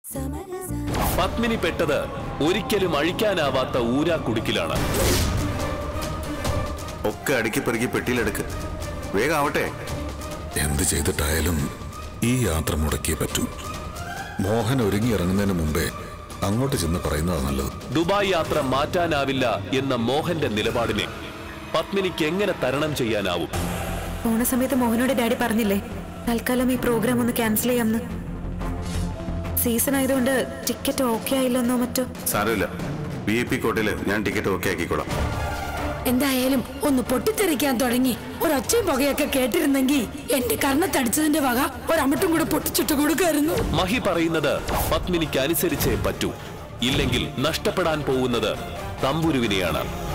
പത്മിനി പെട്ടത് ഒരിക്കലും അഴിക്കാനാവാത്ത ഊരാ കുടുക്കിലാണ് ഒക്കെ അടുക്കി പെറുക്കി പെട്ടിയിലെടുക്ക് വേഗം ആവട്ടെ എന്ത് ചെയ്തിട്ടായാലും ഈ യാത്ര മുടക്കിയേ പറ്റൂ മോഹൻ ഒരുങ്ങി ഇറങ്ങുന്നതിന് മുമ്പേ അങ്ങോട്ട് ചെന്ന് പറയുന്നതാ നല്ലത് ദുബായ് യാത്ര മാറ്റാനാവില്ല എന്ന മോഹന്റെ നിലപാടിനെ പത്മിനിക്ക് എങ്ങനെ തരണം ചെയ്യാനാവും പോണ സമയത്ത് മോഹനോട് ഡാഡി പറഞ്ഞില്ലേ തൽക്കാലം ഈ പ്രോഗ്രാം ഒന്ന് ക്യാൻസൽ ചെയ്യാമെന്ന് സീസൺ ആയതുകൊണ്ട് ടിക്കറ്റ് ഓക്കെ ആയില്ലെന്നോ മറ്റോ സാരമില്ല വി ഐ പി കോട്ടയിൽ ഞാൻ ടിക്കറ്റ് ഓക്കെ ആക്കിക്കോളാം എന്തായാലും ഒന്ന് പൊട്ടിത്തെറിക്കാൻ തുടങ്ങി ഒരൊച്ചയും പുകയൊക്കെ കേട്ടിരുന്നെങ്കിൽ എന്റെ കർണത്തടിച്ചതിന്റെ വക ഒരമട്ടും കൂടെ പൊട്ടിച്ചിട്ട് കൊടുക്കായിരുന്നു മഹി പറയുന്നത് പത്മിനിക്ക് അനുസരിച്ചേ പറ്റൂ ഇല്ലെങ്കിൽ നഷ്ടപ്പെടാൻ പോകുന്നത് തമ്പുരുവിനെയാണ്